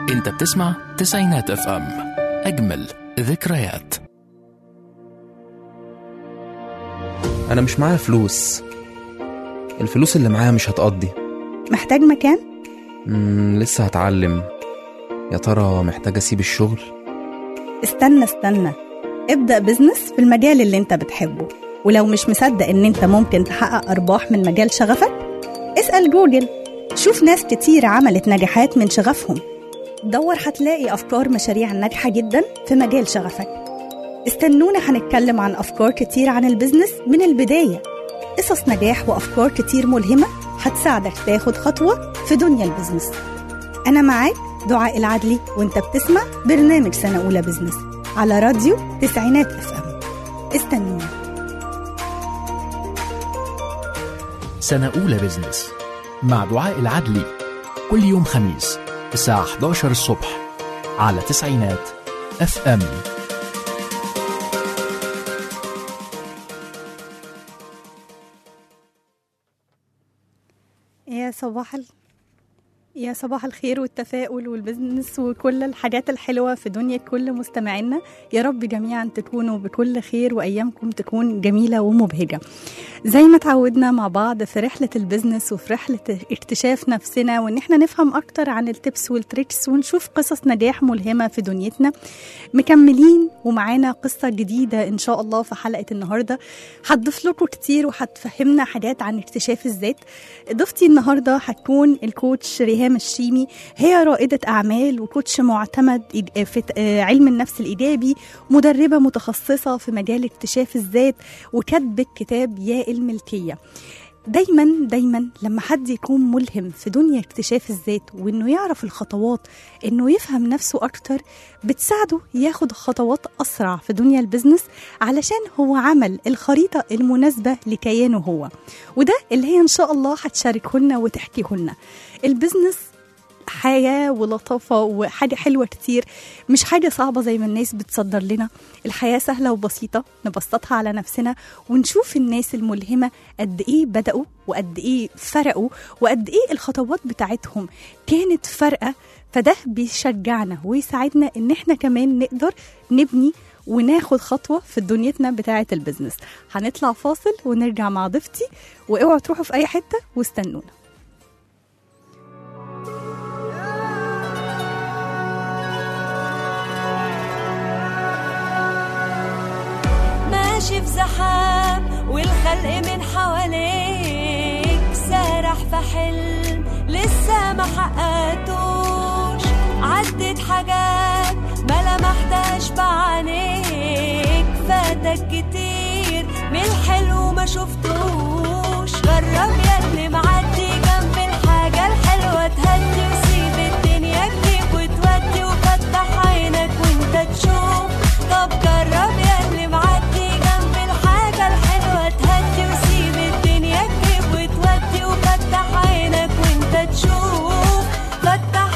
انت بتسمع تسعينات اف ام اجمل ذكريات أنا مش معايا فلوس الفلوس اللي معايا مش هتقضي محتاج مكان؟ مم لسه هتعلم يا ترى محتاج أسيب الشغل استنى استنى ابدأ بزنس في المجال اللي انت بتحبه ولو مش مصدق ان انت ممكن تحقق ارباح من مجال شغفك اسأل جوجل شوف ناس كتير عملت نجاحات من شغفهم دور هتلاقي افكار مشاريع ناجحة جدا في مجال شغفك استنونا هنتكلم عن افكار كتير عن البزنس من البداية قصص نجاح وافكار كتير ملهمة هتساعدك تاخد خطوة في دنيا البزنس أنا معاك دعاء العدلي وانت بتسمع برنامج سنة أولى بزنس على راديو تسعينات اف ام استنونا سنة أولى بزنس مع دعاء العدلي كل يوم خميس الساعة 11 الصبح على تسعينات اف ام يا صباح ال... يا صباح الخير والتفاؤل والبزنس وكل الحاجات الحلوة في دنيا كل مستمعينا يا رب جميعا تكونوا بكل خير وأيامكم تكون جميلة ومبهجة زي ما تعودنا مع بعض في رحلة البزنس وفي رحلة اكتشاف نفسنا وإن احنا نفهم أكتر عن التبس والتريكس ونشوف قصص نجاح ملهمة في دنيتنا مكملين ومعانا قصة جديدة إن شاء الله في حلقة النهاردة هتضيف لكم كتير وهتفهمنا حاجات عن اكتشاف الذات ضيفتي النهاردة هتكون الكوتش ريهام الشيمي هي رائدة أعمال وكوتش معتمد إيد- في ت- آه، علم النفس الإيجابي مدربة متخصصة في مجال اكتشاف الذات وكتب كتاب يا الملكية دايما دايما لما حد يكون ملهم في دنيا اكتشاف الذات وانه يعرف الخطوات انه يفهم نفسه اكتر بتساعده ياخد خطوات اسرع في دنيا البزنس علشان هو عمل الخريطه المناسبه لكيانه هو وده اللي هي ان شاء الله هتشاركه لنا وتحكيه لنا البزنس حياة ولطافة وحاجة حلوة كتير مش حاجة صعبة زي ما الناس بتصدر لنا الحياة سهلة وبسيطة نبسطها على نفسنا ونشوف الناس الملهمة قد إيه بدأوا وقد إيه فرقوا وقد إيه الخطوات بتاعتهم كانت فارقة فده بيشجعنا ويساعدنا إن إحنا كمان نقدر نبني وناخد خطوة في دنيتنا بتاعة البزنس هنطلع فاصل ونرجع مع ضيفتي واوعوا تروحوا في أي حتة واستنونا ماشي في زحام والخلق من حواليك سارح في حلم لسه ما حققتوش عدت حاجات ما لمحتهاش بعينيك فاتك كتير من الحلو ما شفتوش جرب ياللي معدي جنب الحاجة الحلوة تهدي وسيب الدنيا تجيب وتودي وفتح عينك وانت تشوف طب جرب ياللي معدي جنب الحاجة الحلوة تهدي وسيب الدنيا تجيب وتودي وفتح عينك وانت تشوف فتح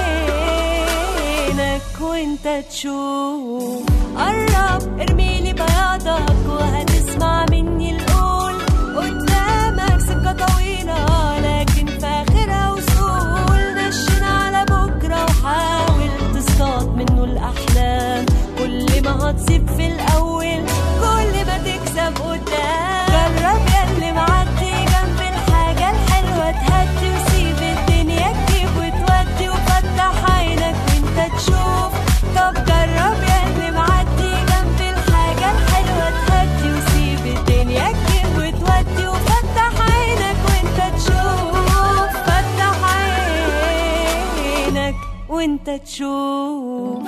عينك وانت تشوف قرب ارميلي بياضك وهتسمع مني القول قدامك سكة طويلة لكن في آخرها وصول نشن على بكرة وحاول تصطاد منه الأحلام كل ما هتصيب في الأول كل ما تكسب قدام جرب ياللي معدي جنب الحاجة الحلوة تهدي وسيب الدنيا تجيب وتودي وفتح عينك وانت تشوف طب جرب ياللي معدي جنب الحاجة الحلوة تهدي وسيب الدنيا تجيب وتودي وفتح عينك وانت تشوف فتح عينك وانت تشوف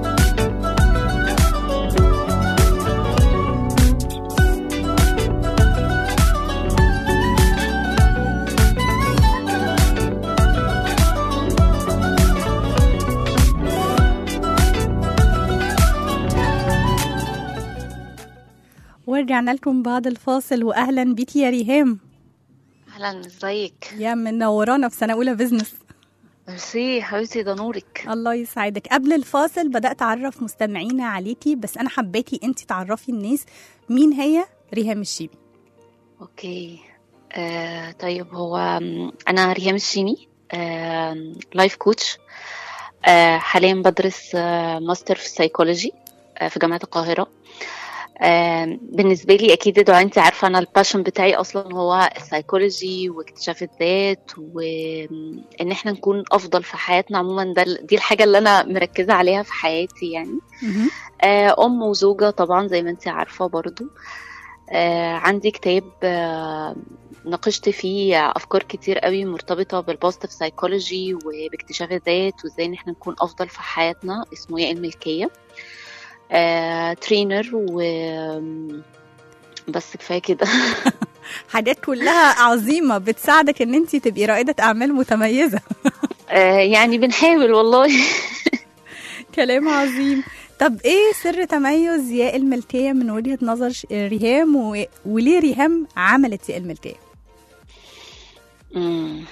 ورجعنا لكم بعد الفاصل واهلا بيكي يا ريهام اهلا ازيك يا منورانا في سنه اولى بزنس ميرسي حبيبتي ده نورك الله يسعدك قبل الفاصل بدات اعرف مستمعينا عليكي بس انا حباكي انت تعرفي الناس مين هي ريهام الشيبي اوكي آه طيب هو م، انا ريهام الشيمي آه لايف كوتش آه، حاليا بدرس آه، ماستر في السيكولوجي آه، في جامعة القاهرة آه، بالنسبة لي أكيد يا دعاء أنت عارفة أنا الباشن بتاعي أصلا هو السيكولوجي واكتشاف الذات وإن إحنا نكون أفضل في حياتنا عموما ده دي الحاجة اللي أنا مركزة عليها في حياتي يعني مهم. آه، أم وزوجة طبعا زي ما أنت عارفة برضو آه، عندي كتاب آه، ناقشت فيه أفكار كتير قوي مرتبطة بالبوزيتيف سايكولوجي وباكتشاف الذات وإزاي إن احنا نكون أفضل في حياتنا اسمه يا الملكية آه، ترينر و بس كفاية كده حاجات كلها عظيمه بتساعدك ان انت تبقي رائده اعمال متميزه آه، يعني بنحاول والله كلام عظيم طب ايه سر تميز يا الملكيه من وجهه نظر ش- ريهام و... وليه ريهام عملت يا الملكيه مم.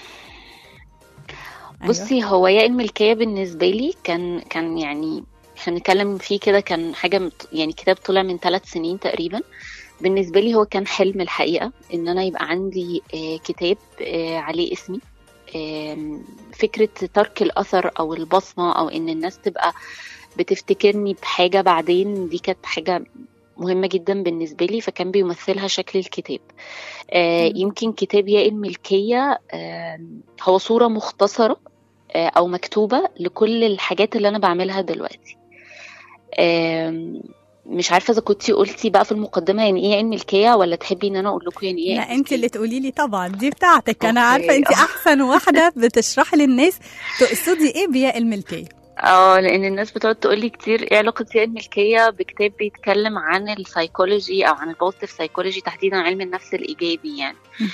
أيوة. بصي هو يا الملكية بالنسبة لي كان كان يعني احنا بنتكلم فيه كده كان حاجة مت- يعني كتاب طلع من ثلاث سنين تقريبا بالنسبة لي هو كان حلم الحقيقة ان انا يبقى عندي آه، كتاب آه، عليه اسمي آم، فكرة ترك الأثر أو البصمة أو إن الناس تبقى بتفتكرني بحاجة بعدين دي كانت حاجة مهمة جدا بالنسبة لي فكان بيمثلها شكل الكتاب آه، مم. يمكن كتاب يا الملكية آم، هو صورة مختصرة آه، أو مكتوبة لكل الحاجات اللي أنا بعملها دلوقتي آم، مش عارفة إذا كنتي قلتي بقى في المقدمة يعني إيه الملكية ولا تحبي إن أنا أقول لكم يعني إيه لا انت الملكية؟ اللي تقولي لي طبعا دي بتاعتك انا أوكي. عارفه انت احسن واحده بتشرحي للناس تقصدي ايه بيا الملكيه اه لان الناس بتقعد تقول لي كتير ايه علاقه يا الملكيه بكتاب بيتكلم عن السايكولوجي او عن البوزيتيف سايكولوجي تحديدا علم النفس الايجابي يعني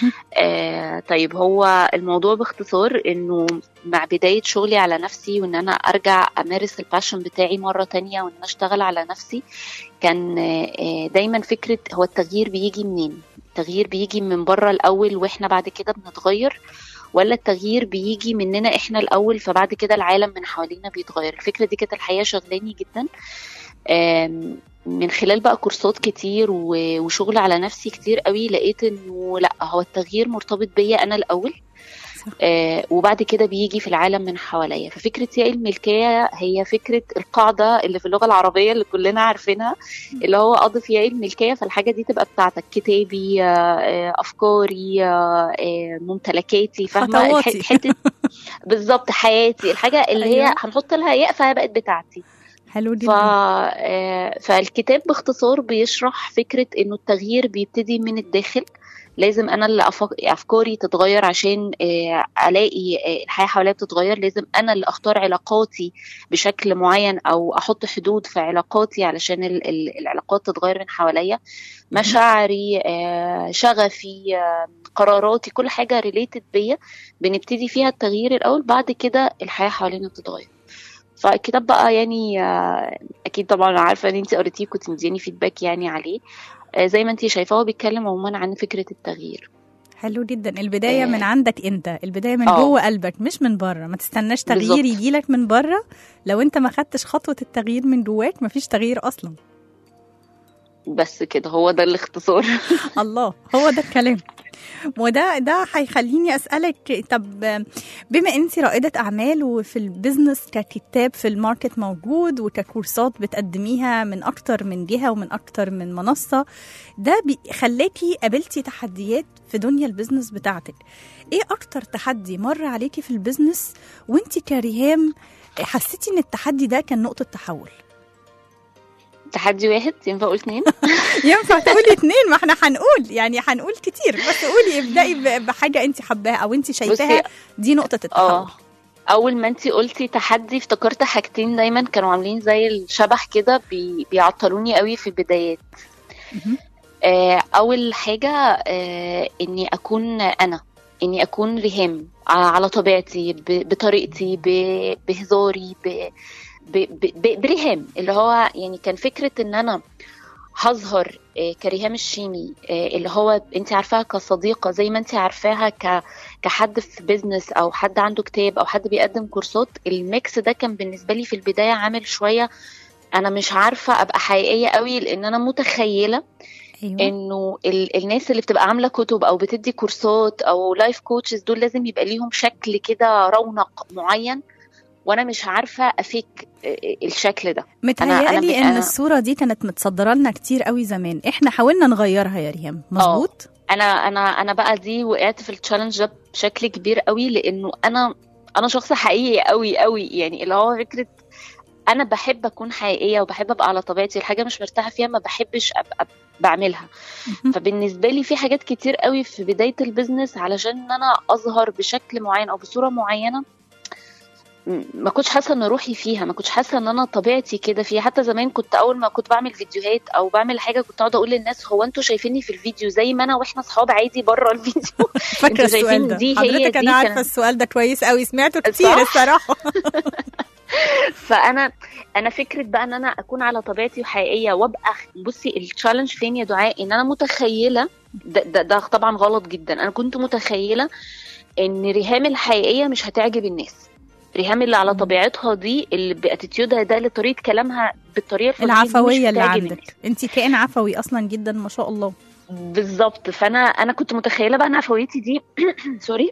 آه طيب هو الموضوع باختصار انه مع بدايه شغلي على نفسي وان انا ارجع امارس الباشن بتاعي مره تانية وان انا اشتغل على نفسي كان آه دايما فكره هو التغيير بيجي منين التغيير بيجي من بره الاول واحنا بعد كده بنتغير ولا التغيير بيجي مننا احنا الاول فبعد كده العالم من حوالينا بيتغير الفكره دي كانت الحقيقه شغلاني جدا آم، من خلال بقى كورسات كتير و- وشغل على نفسي كتير قوي لقيت انه لا هو التغيير مرتبط بيا انا الاول صح. آه وبعد كده بيجي في العالم من حواليا ففكره يا الملكيه هي فكره القاعده اللي في اللغه العربيه اللي كلنا عارفينها اللي هو اضف يا الملكيه فالحاجه دي تبقى بتاعتك كتابي آه، آه، افكاري آه، آه، ممتلكاتي فاهمه الح- خطواتي. حته بالظبط حياتي الحاجه اللي أيوة. هي هنحط لها ياء فهي بقت بتاعتي حلو ف... جدا آه، فالكتاب باختصار بيشرح فكرة انه التغيير بيبتدي من الداخل لازم انا اللي أفك... افكاري تتغير عشان آه، الاقي آه، الحياه حواليا بتتغير لازم انا اللي اختار علاقاتي بشكل معين او احط حدود في علاقاتي علشان ال... ال... العلاقات تتغير من حواليا مشاعري آه، شغفي آه، قراراتي كل حاجه ريليتد بيا بنبتدي فيها التغيير الاول بعد كده الحياه حوالينا بتتغير فالكتاب بقى يعني آه، اكيد طبعا أنا عارفه ان انت قريتيه كنت مدياني فيدباك يعني عليه آه، زي ما انت شايفاه هو بيتكلم عموما عن فكره التغيير حلو جدا البدايه آه. من عندك انت البدايه من آه. جوه قلبك مش من بره ما تستناش تغيير بالظبط. يجيلك من بره لو انت ما خدتش خطوه التغيير من جواك مفيش تغيير اصلا بس كده هو ده الاختصار الله هو ده الكلام وده ده هيخليني اسالك طب بما انت رائده اعمال وفي البيزنس ككتاب في الماركت موجود وككورسات بتقدميها من اكتر من جهه ومن اكتر من منصه ده بي- خلاكي قابلتي تحديات في دنيا البيزنس بتاعتك ايه اكتر تحدي مر عليكي في البيزنس وانت كريهام حسيتي ان التحدي ده كان نقطه تحول تحدي واحد ينفع اقول اتنين ينفع تقولي اتنين ما احنا هنقول يعني هنقول كتير بس قولي ابدأي ب- بحاجة انت حباها او انت شايفاها بصي دي نقطة التحول اه اول ما انت قلتي تحدي افتكرت حاجتين دايما كانوا عاملين زي الشبح كده بي... بيعطلوني قوي في البدايات مهم. آه، اول حاجه آه، اني اكون انا اني اكون ريهام على على طبيعتي ب- بطريقتي ب- بهزاري ب- ب- ب- ب- بريهام اللي هو يعني كان فكره ان انا هظهر آه، كريهام الشيمي آه، اللي هو انت عارفاها كصديقه زي ما انت عارفاها ك كحد في بيزنس او حد عنده كتاب او حد بيقدم كورسات الميكس ده كان بالنسبه لي في البدايه عامل شويه انا مش عارفه ابقى حقيقيه قوي لان انا متخيله ايوه انه ال- الناس اللي بتبقى عامله كتب او بتدي كورسات او لايف كوتشز دول لازم يبقى ليهم شكل كده رونق معين وانا مش عارفه افيك آه، الشكل ده متهيألي أنا- ان أنا- الصوره دي كانت متصدره لنا كتير قوي زمان احنا حاولنا نغيرها يا ريهام مظبوط انا انا انا بقى دي وقعت في التشالنج ده بشكل كبير قوي لانه انا انا شخص حقيقي قوي قوي يعني اللي هو فكره انا بحب اكون حقيقيه وبحب ابقى على طبيعتي الحاجه مش مرتاحه فيها ما بحبش ابقى بعملها مهم. فبالنسبه لي في حاجات كتير قوي في بدايه البيزنس علشان ان انا اظهر بشكل معين او بصوره معينه م- ما كنتش حاسه ان روحي فيها ما كنتش حاسه ان انا طبيعتي كده فيها حتى زمان كنت اول ما كنت بعمل فيديوهات او بعمل حاجه كنت اقعد اقول للناس هو انتوا شايفيني في الفيديو زي ما انا واحنا اصحاب عادي بره الفيديو فاكره انتوا شايفين السؤال ده دي هي حضرتك دي انا عارفه كانت- السؤال ده كويس قوي سمعته كتير صح؟ الصراحه فانا انا فكره بقى ان انا اكون على طبيعتي وحقيقيه وابقى بصي التشالنج فين يا دعاء ان انا متخيله ده, ده, ده طبعا غلط جدا انا كنت متخيله ان ريهام الحقيقيه مش هتعجب الناس ريهام اللي على مم. طبيعتها دي اللي باتيتيودها ده اللي طريقه كلامها بالطريقه الفلانية دي مش العفويه اللي هتعجب الناس. عندك انت كائن عفوي اصلا جدا ما شاء الله بالظبط فانا انا كنت متخيله بقى ان عفويتي دي سوري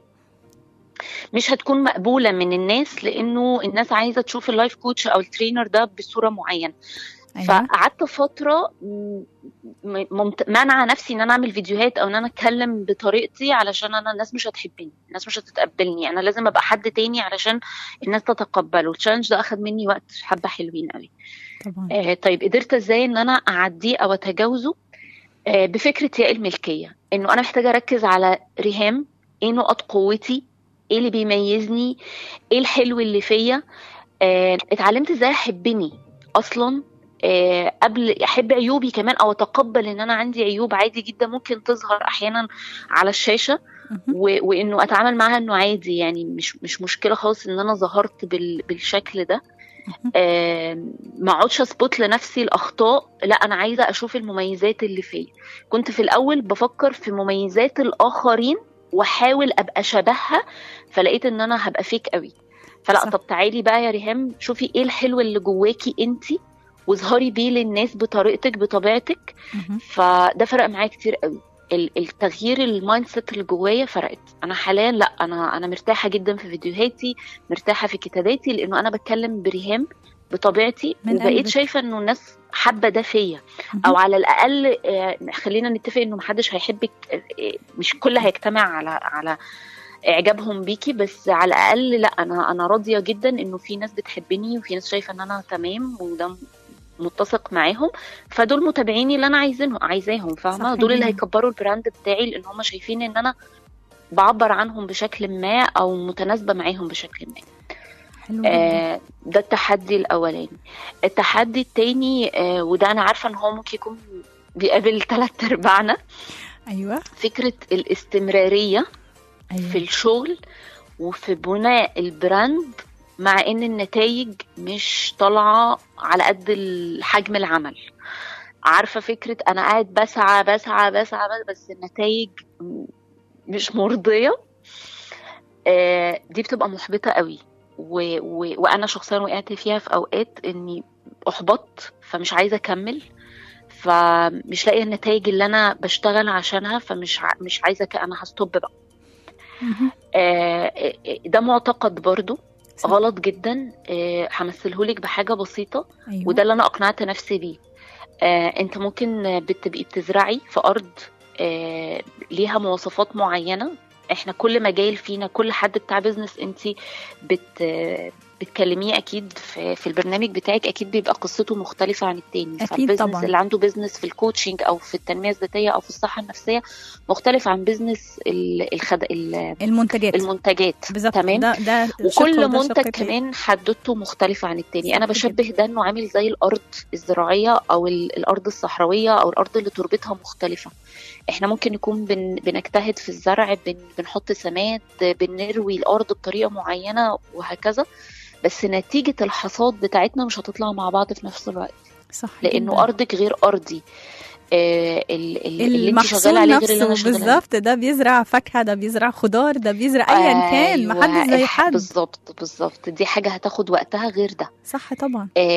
مش هتكون مقبوله من الناس لانه الناس عايزه تشوف اللايف كوتش او الترينر ده بصوره معينه ايوه فقعدت فتره م- م- ممت- مانعه نفسي ان انا اعمل فيديوهات او ان انا اتكلم بطريقتي علشان انا الناس مش هتحبني الناس مش هتتقبلني انا لازم ابقى حد تاني علشان الناس تتقبله التشالنج ده اخد مني وقت حبه حلوين قوي طبعا آه طيب قدرت ازاي ان انا اعديه او اتجاوزه آه بفكره يا الملكيه انه انا محتاجه اركز على ريهام ايه نقط قوتي ايه اللي بيميزني ايه الحلو اللي فيا آه اتعلمت ازاي احبني اصلا آه قبل احب عيوبي كمان او اتقبل ان انا عندي عيوب عادي جدا ممكن تظهر احيانا على الشاشه مهم. و- وانه اتعامل معاها انه عادي يعني مش مش مشكله خالص ان انا ظهرت بال بالشكل ده مهم. آم، ما اقعدش اسبوت لنفسي الاخطاء لا انا عايزه اشوف المميزات اللي فيا كنت في الاول بفكر في مميزات الاخرين واحاول ابقى شبهها فلقيت ان انا هبقى فيك قوي فلا صح. طب تعالي بقى يا ريهام شوفي ايه الحلو اللي جواكي انتي واظهري بيه للناس بطريقتك بطبيعتك مهم. فده فرق معايا كتير قوي ال- التغيير المايند سيت اللي جوايا فرقت انا حاليا لا انا انا مرتاحه جدا في فيديوهاتي مرتاحه في كتاباتي لانه انا بتكلم بريهام بطبيعتي من وبقيت قلبك. شايفه انه الناس حابه ده فيا مهم. او على الاقل آه، خلينا نتفق انه محدش هيحبك آه، آه، مش كل هيجتمع على على اعجابهم بيكي بس على الاقل لا انا انا راضيه جدا انه في ناس بتحبني وفي ناس شايفه ان انا تمام وده متسق معاهم فدول متابعيني اللي انا عايزينهم عايزاهم صح فاهمه دول اللي جدا. هيكبروا البراند بتاعي لان هم شايفين ان انا بعبر عنهم بشكل ما او متناسبه معاهم بشكل ما حلو جدا آه ده التحدي الاولاني التحدي التاني آه وده انا عارفه ان هو ممكن يكون بيقابل ثلاث ارباعنا ايوه فكره الاستمراريه في ايوه الشغل وفي بناء البراند مع ان النتائج مش طالعه على قد حجم العمل عارفه فكره انا قاعد بسعى بسعى بسعى بس النتائج مش مرضيه آه، دي بتبقى محبطه قوي و... و... وانا شخصيا وقعت فيها في اوقات اني احبط فمش عايزه اكمل فمش لاقيه النتائج اللي انا بشتغل عشانها فمش ع... مش عايزه ك... انا هستوب بقى مهم. آه، آه، ده معتقد برضو صح. غلط جدا آه، همثلهولك بحاجه بسيطه ايوه وده اللي انا اقنعت نفسي بيه آه، انت ممكن بتبقي بتزرعي في ارض آه، ليها مواصفات معينه احنا كل مجال فينا كل حد بتاع بيزنس انت بت بتكلميه اكيد في, في البرنامج بتاعك اكيد بيبقى قصته مختلفه عن التاني أكيد فالبيزنس طبعاً. اللي عنده بيزنس في الكوتشنج او في التنميه الذاتيه او في الصحه النفسيه مختلف عن بيزنس ال- الخد... ال- المنتجات المنتجات بالظبط تمام ده ده شق وكل وده منتج شق تاني. كمان حدوته مختلفة عن التاني انا صح بشبه ده انه عامل زي الارض الزراعية او ال- الارض الصحراوية او الارض اللي تربتها مختلفة احنا ممكن نكون بن بنجتهد في الزرع بن بنحط سماد بنروي الارض بطريقة معينة وهكذا بس نتيجة الحصاد بتاعتنا مش هتطلع مع بعض في نفس الوقت صح لانه جداً. ارضك غير ارضي آه ال- ال- اللي انت المحصول شغاله عليه غير اللي انا نفسه شغاله عليه. بالظبط ده بيزرع فاكهه ده بيزرع خضار ده بيزرع ايا كان أيوة، محدش زي إح- حد بالظبط بالظبط دي حاجة هتاخد وقتها غير ده صح طبعا آه،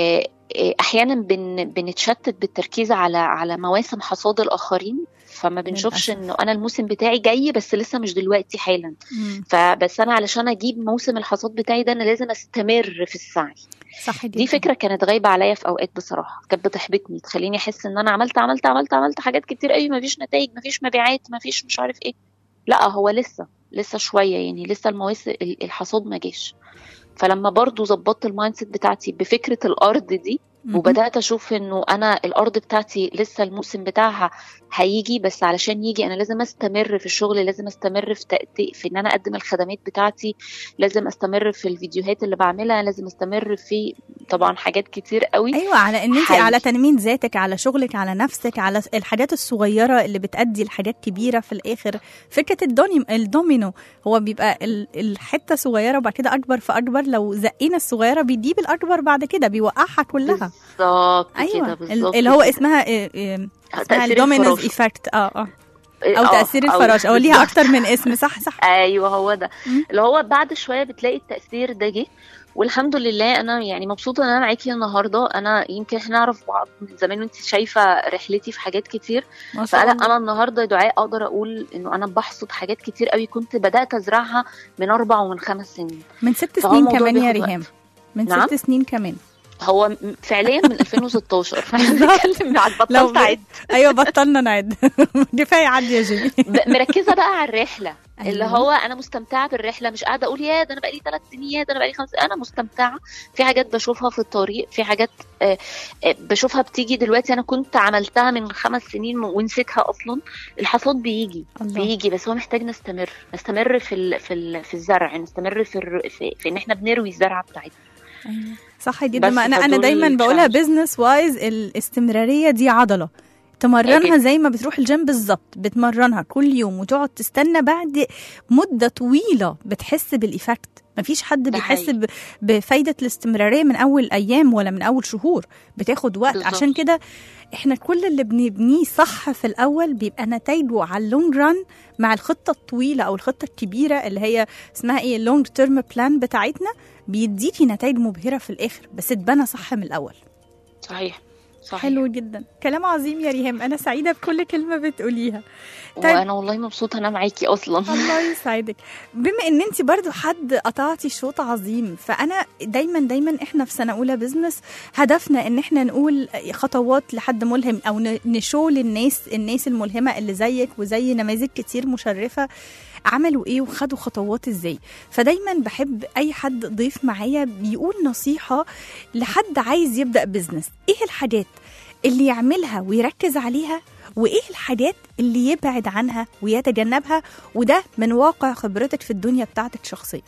آه، احيانا بن بنتشتت بالتركيز على على مواسم حصاد الاخرين فما بنشوفش للأسف. انه انا الموسم بتاعي جاي بس لسه مش دلوقتي حالا مم. فبس انا علشان اجيب موسم الحصاد بتاعي ده انا لازم استمر في السعي صح جدا دي فكره كانت غايبه عليا في اوقات بصراحه كانت بتحبطني تخليني احس ان انا عملت عملت عملت عملت حاجات كتير قوي مفيش نتائج مفيش مبيعات مفيش مش عارف ايه لا هو لسه لسه شويه يعني لسه المواسم ال- الحصاد ما جاش فلما برضو ظبطت المايند سيت بتاعتي بفكره الارض دي مهم. وبدات اشوف انه انا الارض بتاعتي لسه الموسم بتاعها هيجي بس علشان يجي انا لازم استمر في الشغل لازم استمر في تأتي في ان انا اقدم الخدمات بتاعتي لازم استمر في الفيديوهات اللي بعملها لازم استمر في طبعا حاجات كتير قوي ايوه على ان انت حي. على تنميه ذاتك على شغلك على نفسك على الحاجات الصغيره اللي بتأدي لحاجات كبيره في الاخر فكره الدوني الدومينو هو بيبقى ال- الحته صغيره وبعد كده اكبر فاكبر لو زقينا الصغيره بيجيب الاكبر بعد كده بيوقعها كلها بالظبط ايوه كده ال- بالظبط اللي هو كده. اسمها إيه، إيه، اسمها تأثير الدومينوز الفراش. ايفكت اه اه او آه، تاثير الفراش او ليها اكتر من اسم صح صح ايوه هو ده مم. اللي هو بعد شويه بتلاقي التاثير ده جه والحمد لله انا يعني مبسوطه ان انا معاكي النهارده انا يمكن احنا نعرف بعض من زمان وانت شايفه رحلتي في حاجات كتير ما شاء فانا الله انا النهارده دعاء اقدر اقول انه انا بحصد حاجات كتير قوي كنت بدات ازرعها من اربع ومن خمس سنين من ست فهو سنين الموضوع كمان يا بياخد وقت. ريهام من نعم؟ ست سنين كمان هو م- فعليا من 2016 فاحنا بالظبط. بنتكلم عن لو بطلت اعد ايوه بطلنا نعد كفايه عد يا جيمي ب- مركزه بقى على الرحله أيوة. اللي هو انا مستمتعه بالرحله مش قاعده اقول يا ده انا بقالي ثلاث سنين يا ده انا بقالي خمس انا مستمتعه في حاجات بشوفها في الطريق في حاجات آه، آه، بشوفها بتيجي دلوقتي انا كنت عملتها من خمس سنين ونسيتها اصلا الحصاد بيجي الله. بيجي بس هو محتاج نستمر نستمر في ال في ال في الزرع نستمر في الر- في, في ان احنا بنروي الزرعه بتاعتنا أيوة. صح جدا بس ما انا انا فدول دايما بقولها challenge. بزنس وايز الاستمراريه دي عضله تمرنها أكيد. زي ما بتروح الجيم بالظبط بتمرنها كل يوم وتقعد تستنى بعد مده طويله بتحس بالايفكت مفيش حد ده بيحس حقيقي. ب- بفايده الاستمراريه من اول ايام ولا من اول شهور بتاخد وقت بالظبط. عشان كده احنا كل اللي بنبنيه صح في الاول بيبقى نتائجه على اللونج ران مع الخطه الطويله او الخطه الكبيره اللي هي اسمها ايه اللونج تيرم بلان بتاعتنا بيديكي نتائج مبهره في الاخر بس اتبنى صح من الاول صحيح صحيح حلو جدا كلام عظيم يا ريهام انا سعيده بكل كلمه بتقوليها طيب. وانا والله مبسوطه انا معاكي اصلا الله يسعدك بما ان انت برضو حد قطعتي شوط عظيم فانا دايما دايما احنا في سنه اولى بزنس هدفنا ان احنا نقول خطوات لحد ملهم او ن- نشو للناس الناس الملهمه اللي زيك وزي نماذج كتير مشرفه عملوا ايه وخدوا خطوات ازاي فدايما بحب اي حد ضيف معايا بيقول نصيحه لحد عايز يبدا بزنس ايه الحاجات اللي يعملها ويركز عليها وايه الحاجات اللي يبعد عنها ويتجنبها وده من واقع خبرتك في الدنيا بتاعتك شخصيا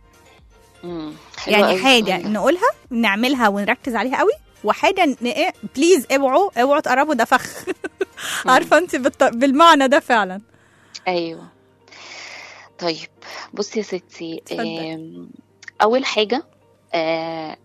مم. حلوة يعني أوي حاجه السؤال ده. نقولها نعملها ونركز عليها قوي وحاجه ن- إيه، بليز اوعوا اوعوا تقربوا ده فخ عارفه انت بالط- بالمعنى ده فعلا ايوه طيب بصي يا ستي اتفضلي. آم، اول حاجه آه،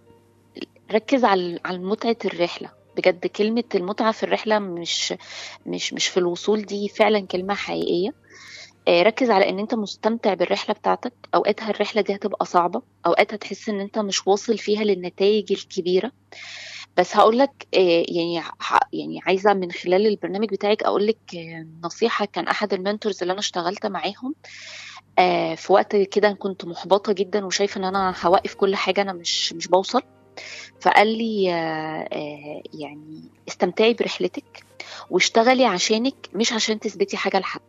ركز على على متعه الرحله بجد كلمه المتعه في الرحله مش مش مش في الوصول دي فعلا كلمه حقيقيه آه، ركز على ان انت مستمتع بالرحله بتاعتك اوقاتها الرحله دي هتبقى صعبه اوقات هتحس ان انت مش واصل فيها للنتائج الكبيره بس هقول لك يعني ح- يعني عايزه من خلال البرنامج بتاعك اقول لك نصيحه كان احد المنتورز اللي انا اشتغلت معاهم آه، في وقت كده كنت محبطه جدا وشايفه ان انا هوقف كل حاجه انا مش مش بوصل فقال لي آه، آه، يعني استمتعي برحلتك واشتغلي عشانك مش عشان تثبتي حاجه لحد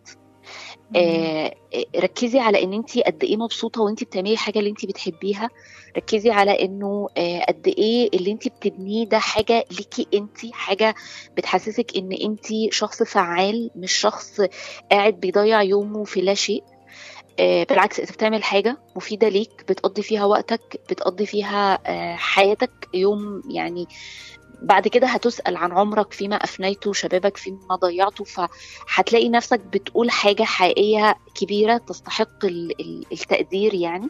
آه، آه، ركزي على ان انت قد ايه مبسوطه وانت بتعملي حاجه اللي انت بتحبيها ركزي على انه آه، قد ايه اللي انت بتبنيه ده حاجه ليكي انت حاجه بتحسسك ان انت شخص فعال مش شخص قاعد بيضيع يومه في لا شيء آه، بالعكس انت بتعمل حاجه مفيده ليك بتقضي فيها وقتك بتقضي فيها آه، حياتك يوم يعني بعد كده هتسأل عن عمرك فيما أفنيته شبابك فيما ضيعته فهتلاقي نفسك بتقول حاجة حقيقية كبيرة تستحق ال- ال- التقدير يعني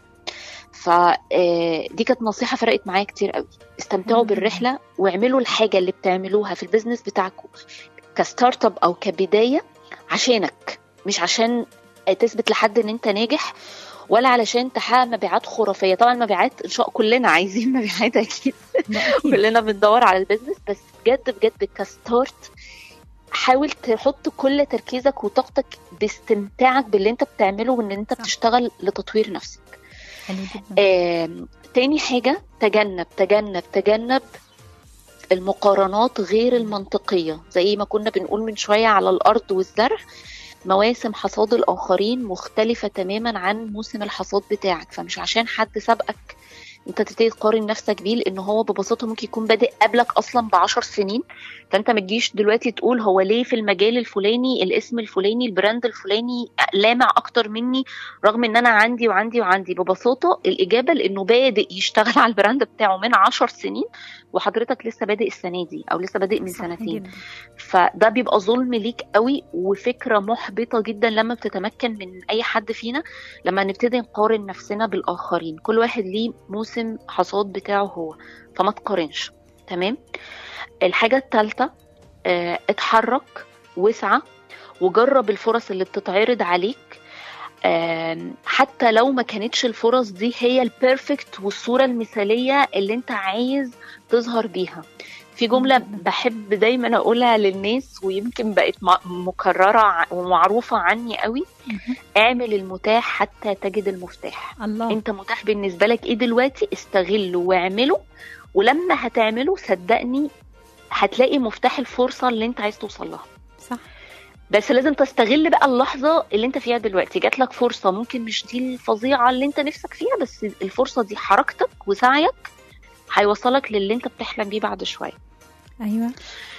فدي كانت نصيحة فرقت معايا كتير قوي استمتعوا مم. بالرحلة واعملوا الحاجة اللي بتعملوها في البيزنس بتاعكم كستارت اب أو كبداية عشانك مش عشان تثبت لحد ان انت ناجح ولا علشان تحقق مبيعات خرافيه طبعا المبيعات ان شاء كلنا عايزين مبيعات اكيد لا، أكيد. كلنا بندور على البيزنس بس بجد بجد كستارت حاول تحط كل تركيزك وطاقتك باستمتاعك باللي انت بتعمله وان انت صح. بتشتغل لتطوير نفسك حلو جدا آم، تاني حاجة تجنب تجنب تجنب المقارنات غير المنطقية زي ما كنا بنقول من شوية على الأرض والزرع مواسم حصاد الآخرين مختلفة تماما عن موسم الحصاد بتاعك فمش عشان حد سبقك انت تبتدي تقارن نفسك بيه لان هو ببساطه ممكن يكون بادئ قبلك اصلا بعشر سنين فانت ما تجيش دلوقتي تقول هو ليه في المجال الفلاني الاسم الفلاني البراند الفلاني لامع اكتر مني رغم ان انا عندي وعندي وعندي ببساطه الاجابه لانه بادئ يشتغل على البراند بتاعه من عشر سنين وحضرتك لسه بادئ السنه دي او لسه بادئ من صح سنتين جدا. فده بيبقى ظلم ليك قوي وفكره محبطه جدا لما بتتمكن من اي حد فينا لما نبتدي نقارن نفسنا بالاخرين كل واحد ليه موسم حصاد بتاعه هو فما تقارنش تمام الحاجه الثالثه اتحرك واسعى وجرب الفرص اللي بتتعرض عليك آم، حتى لو ما كانتش الفرص دي هي البيرفكت والصوره المثاليه اللي انت عايز تظهر بيها في جملة جداً. بحب دايما أقولها للناس ويمكن بقت م- مكررة ع- ومعروفة عني قوي مهم. اعمل المتاح حتى تجد المفتاح الله انت متاح بالنسبة لك ايه دلوقتي استغله واعمله ولما هتعمله صدقني هتلاقي مفتاح الفرصة اللي انت عايز توصل لها صح بس لازم تستغل بقى اللحظة اللي انت فيها دلوقتي جات لك فرصة ممكن مش دي الفظيعة اللي انت نفسك فيها بس الفرصة دي حركتك وسعيك هيوصلك للي انت بتحلم بيه بعد شوية ايوه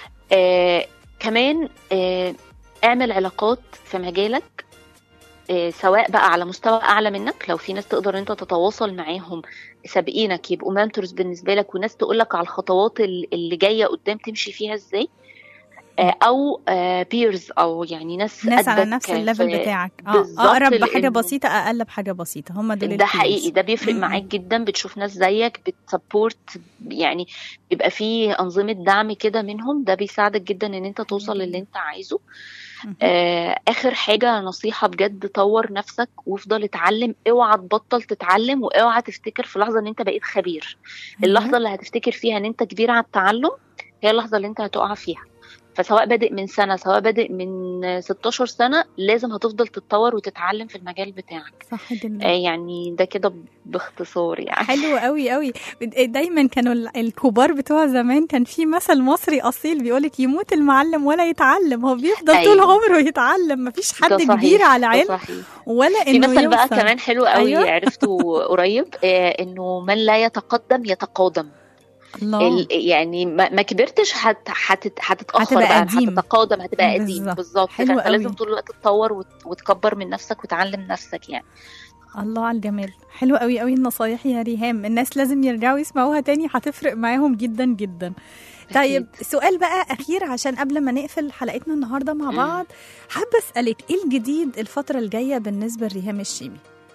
آه كمان آه اعمل علاقات في مجالك آه سواء بقى على مستوى اعلى منك لو في ناس تقدر انت تتواصل معاهم سابقينك يبقوا منتورز بالنسبه لك وناس تقول لك على الخطوات ال- اللي جايه قدام تمشي فيها ازاي آه او بيرز او يعني ناس ناس على قدك نفس في- الليفل بتاعك اه بالظبط اقرب بحاجه لأنه- بسيطه اقل بحاجه بسيطه هم دول ده الكيز. حقيقي ده بيفرق م-م. معاك جدا بتشوف ناس زيك بتسبورت يعني بيبقى فيه انظمه دعم كده منهم ده بيساعدك جدا ان انت توصل للي انت عايزه مهم. آه، اخر حاجه نصيحه بجد طور نفسك وافضل اتعلم اوعى تبطل تتعلم واوعى تفتكر في لحظه ان انت بقيت خبير اللحظه اللي هتفتكر فيها ان انت كبير على التعلم هي اللحظه اللي انت هتقع فيها فسواء بادئ من سنه سواء بادئ من 16 سنه لازم هتفضل تتطور وتتعلم في المجال بتاعك صح جدا آه، يعني ده كده باختصار يعني حلو قوي قوي دايما كانوا ال- الكبار بتوع زمان كان في مثل مصري اصيل بيقولك يموت المعلم ولا يتعلم هو بيفضل طول أيوة. عمره يتعلم مفيش ده حد صحيح، كبير على ده علم صحيح. ولا في انه مثل بقى يوصل. كمان حلو قوي أيوة. عرفته قريب آه، انه من لا يتقدم يتقادم الله ال- يعني ما ما كبرتش هت هت هتتاخر هتبقى بقى قديم. هتتقادم هتبقى قديم بالظبط. بالظبط حلو فانت قوي. لازم طول الوقت تتطور وت- وتكبر من نفسك وتعلم نفسك يعني الله على الجمال حلو قوي قوي النصايح يا ريهام الناس لازم يرجعوا يسمعوها تاني هتفرق معاهم جدا جدا طيب أكيد. سؤال بقى اخير عشان قبل ما نقفل حلقتنا النهارده مع مم. بعض حابه اسالك ايه الجديد الفتره الجايه بالنسبه لريهام الشيمي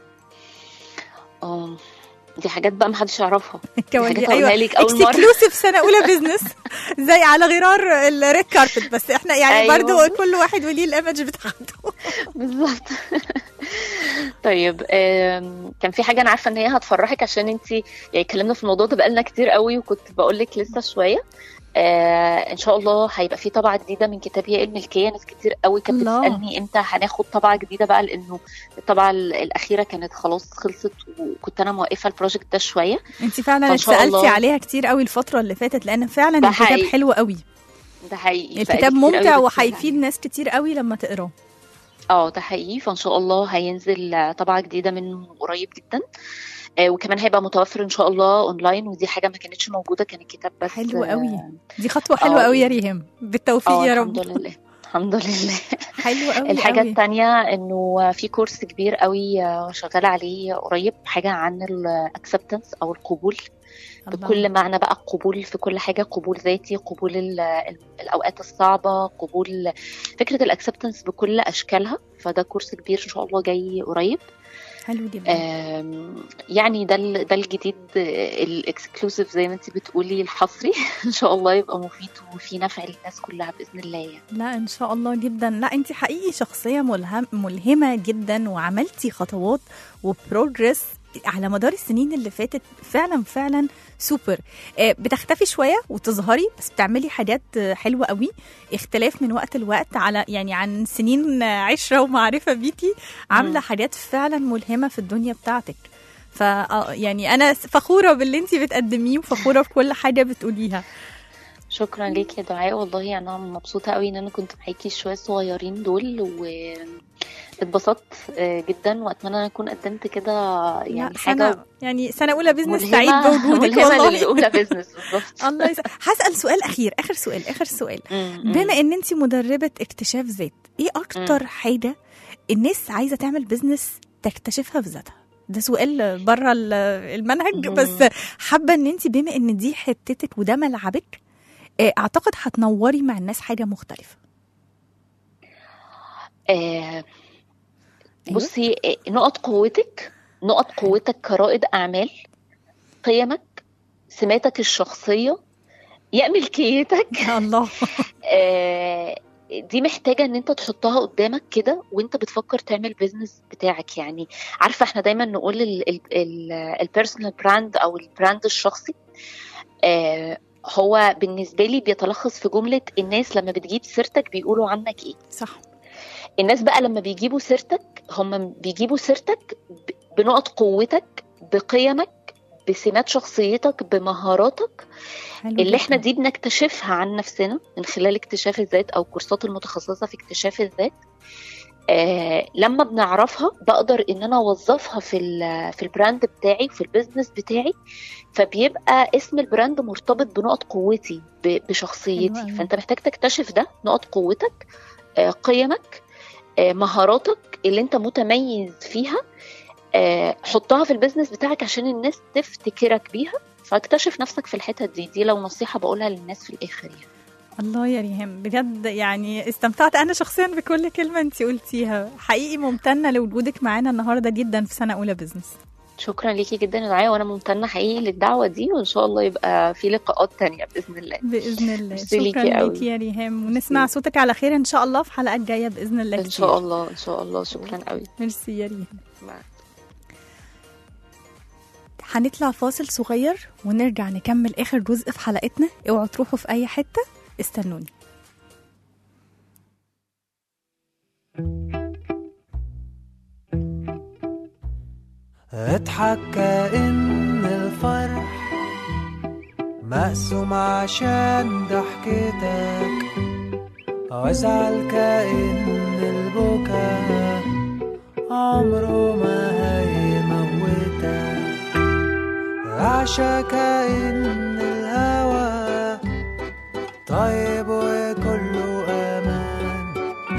اه دي حاجات بقى محدش يعرفها دي كوالي حاجات هقولها لك اول مره اكسكلوسيف سنه اولى بزنس زي على غرار الريد كاربت بس احنا يعني أيوة. برضو كل واحد وليه الايمج بتاعته بالظبط طيب آم، كان في حاجه انا عارفه ان هي هتفرحك عشان انت يعني اتكلمنا في الموضوع ده بقالنا كتير قوي وكنت بقول لك لسه شويه آه ان شاء الله هيبقى في طبعه جديده من كتاب يا الملكيه ناس كتير قوي كانت الله. بتسالني امتى هناخد طبعه جديده بقى لانه الطبعه ال- الاخيره كانت خلاص خلصت وكنت انا موقفه البروجكت ده شويه انت فعلا فإن شاء اتسالتي الله. عليها كتير قوي الفتره اللي فاتت لان فعلا ده الكتاب حقيقي. حلو قوي ده حقيقي الكتاب بقالي كتير قوي ممتع بتفرج وهيفيد عليه. ناس كتير قوي لما تقراه اه ده حقيقي فان شاء الله هينزل آه، طبعه جديده منه قريب جدا آه، وكمان هيبقى متوفر ان شاء الله اونلاين ودي حاجه ما كانتش موجوده كان الكتاب بس حلو آه، قوي دي خطوه حلوه آه، قوي يا ريهام بالتوفيق اه يا الحمد رب لله الحمد لله حلو قوي الحاجة قوي. التانية انه في كورس كبير قوي آه، شغالة عليه قريب حاجة عن الاكسبتنس او القبول الله. بكل معنى بقى القبول في كل حاجة قبول ذاتي قبول ال- ال- الأوقات الصعبة قبول فكرة الاكسبتنس بكل أشكالها فده كورس كبير إن شاء الله جاي قريب حلو جدا آم، يعني ده ال- ده الجديد الاكسكلوسيف زي ما انت بتقولي الحصري ان شاء الله يبقى مفيد وفي نفع للناس كلها باذن الله يعني لا ان شاء الله جدا لا انت حقيقي شخصيه ملهم ملهمه جدا وعملتي خطوات وبروجرس على مدار السنين اللي فاتت فعلا فعلا سوبر آه، بتختفي شويه وتظهري بس بتعملي حاجات آه، حلوه قوي اختلاف من وقت لوقت على يعني عن سنين آه، عشره ومعرفه بيكي عامله مم. حاجات فعلا ملهمه في الدنيا بتاعتك ف آه، يعني انا فخوره باللي انت بتقدميه وفخوره بكل حاجه بتقوليها شكرا ليك يا دعاء والله انا مبسوطه قوي ان انا كنت معاكي شويه صغيرين دول واتبسطت آه، جدا واتمنى ان اكون قدمت كده لا يعني سنة حاجه يعني سنة أولى بزنس ملهمة- سعيد بوجودك ملهمه والله للاولى بزنس بالظبط الله يسعدك هسأل سؤال أخير آخر سؤال آخر سؤال مم، مم. بما إن أنت مدربة اكتشاف ذات إيه أكتر حاجة الناس عايزة تعمل بزنس تكتشفها في ذاتها ده سؤال بره ال- المنهج مم. بس حابة إن أنت بما إن دي حتتك وده ملعبك آه، أعتقد هتنوري مع الناس حاجة مختلفة آه، بصي آه، نقط قوتك نقط قوتك كرائد اعمال قيمك سماتك الشخصيه يا ملكيتك الله آه، دي محتاجة ان انت تحطها قدامك كده وانت بتفكر تعمل بيزنس بتاعك يعني عارفة احنا دايما نقول البيرسونال براند او البراند الشخصي آه، هو بالنسبة لي بيتلخص في جملة الناس لما بتجيب سيرتك بيقولوا عنك ايه صح الناس بقى لما بيجيبوا سيرتك هم بيجيبوا سيرتك ب- بنقط قوتك بقيمك بسمات شخصيتك بمهاراتك حلو اللي احنا جداً. دي بنكتشفها عن نفسنا من خلال اكتشاف الذات او الكورسات المتخصصه في اكتشاف الذات آه لما بنعرفها بقدر ان انا اوظفها في ال- في البراند بتاعي في البيزنس بتاعي فبيبقى اسم البراند مرتبط بنقط قوتي ب- حلو بشخصيتي أوي. فانت محتاج تكتشف ده نقط قوتك آه قيمك آه مهاراتك اللي انت متميز فيها آه حطها في البيزنس بتاعك عشان الناس تفتكرك بيها فاكتشف نفسك في الحتت دي دي لو نصيحة بقولها للناس في الآخر يعني الله يا ريهام بجد يعني استمتعت انا شخصيا بكل كلمه انت قلتيها حقيقي ممتنه لوجودك معانا النهارده جدا في سنه اولى بزنس شكرا ليكي جدا يا دعاء وانا ممتنة حقيقي للدعوة دي وان شاء الله يبقى في لقاءات تانية بإذن الله باذن الله ميرسي ليكي شكرا قوي. ليكي يا ريهام ونسمع صوتك على خير ان شاء الله في حلقات جايه باذن الله ان كتير. شاء الله ان شاء الله شكرا قوي ميرسي يا ريهام مع هنطلع فاصل صغير ونرجع نكمل اخر جزء في حلقتنا اوعوا تروحوا في اي حته استنوني اضحك كأن الفرح مقسوم عشان ضحكتك وازعل كأن البكا عمره ما هيموتك عشا كأن الهوى طيب وكله أمان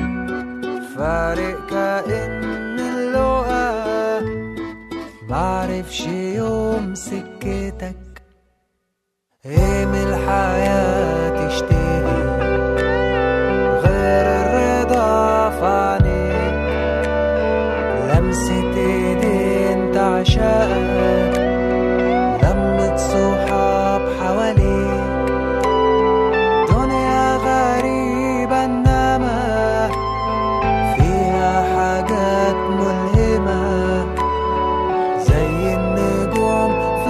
فارق كأن اللقا معرفش يوم سكتك ايه من الحياة تشتهي غير الرضا في عينيك لمسة ايدين تعشقك لمة صحاب حواليك دنيا غريبة انما فيها حاجات ملهمة زي النجوم في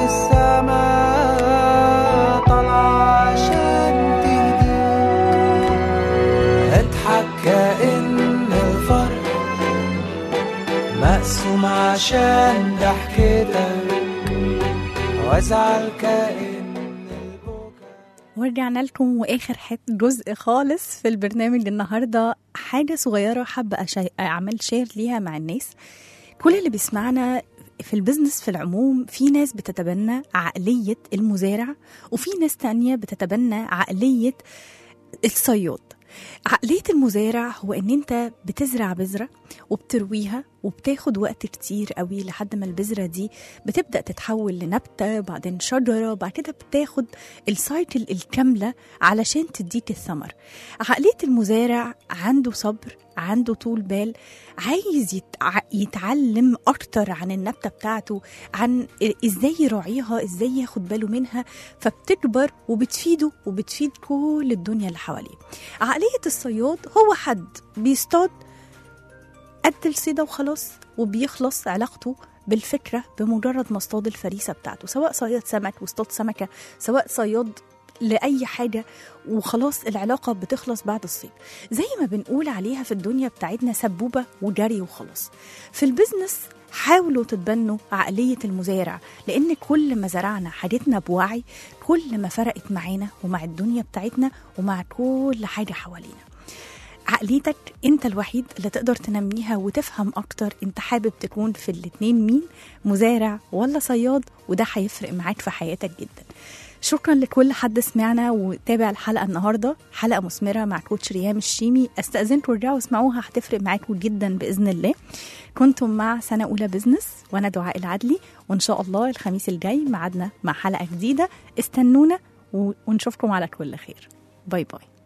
السماء طالعة عشان تهديك اضحك كأن الفرح مقسوم عشان ضحكتك وازعل كأن البكا ورجعنا لكم واخر حت جزء خالص في البرنامج النهارده حاجه صغيره حابه أشي... اعمل شير ليها مع الناس كل اللي بيسمعنا في البزنس في العموم في ناس بتتبنى عقليه المزارع وفي ناس تانية بتتبنى عقليه الصياد عقلية المزارع هو ان انت بتزرع بذرة وبترويها وبتاخد وقت كتير قوي لحد ما البذرة دي بتبدأ تتحول لنبتة بعدين شجرة بعد كده بتاخد السايكل الكاملة علشان تديك الثمر عقلية المزارع عنده صبر عنده طول بال عايز يتع... يتعلم أكتر عن النبتة بتاعته عن إزاي يراعيها إزاي ياخد باله منها فبتكبر وبتفيده وبتفيد كل الدنيا اللي حواليه عقلية الصياد هو حد بيصطاد قد الصيدة وخلاص وبيخلص علاقته بالفكرة بمجرد ما اصطاد الفريسة بتاعته سواء صياد سمك واصطاد سمكة سواء صياد لأي حاجة وخلاص العلاقة بتخلص بعد الصيد زي ما بنقول عليها في الدنيا بتاعتنا سبوبة وجري وخلاص في البزنس حاولوا تتبنوا عقلية المزارع لأن كل ما زرعنا حاجتنا بوعي كل ما فرقت معانا ومع الدنيا بتاعتنا ومع كل حاجة حوالينا عقليتك انت الوحيد اللي تقدر تنميها وتفهم اكتر انت حابب تكون في الاتنين مين مزارع ولا صياد وده هيفرق معاك في حياتك جدا شكرا لكل حد سمعنا وتابع الحلقه النهارده حلقه مثمره مع كوتش ريام الشيمي استاذنكم ارجعوا اسمعوها هتفرق معاكم جدا باذن الله كنتم مع سنه اولى بزنس وانا دعاء العدلي وان شاء الله الخميس الجاي ميعادنا مع حلقه جديده استنونا ونشوفكم على كل خير باي باي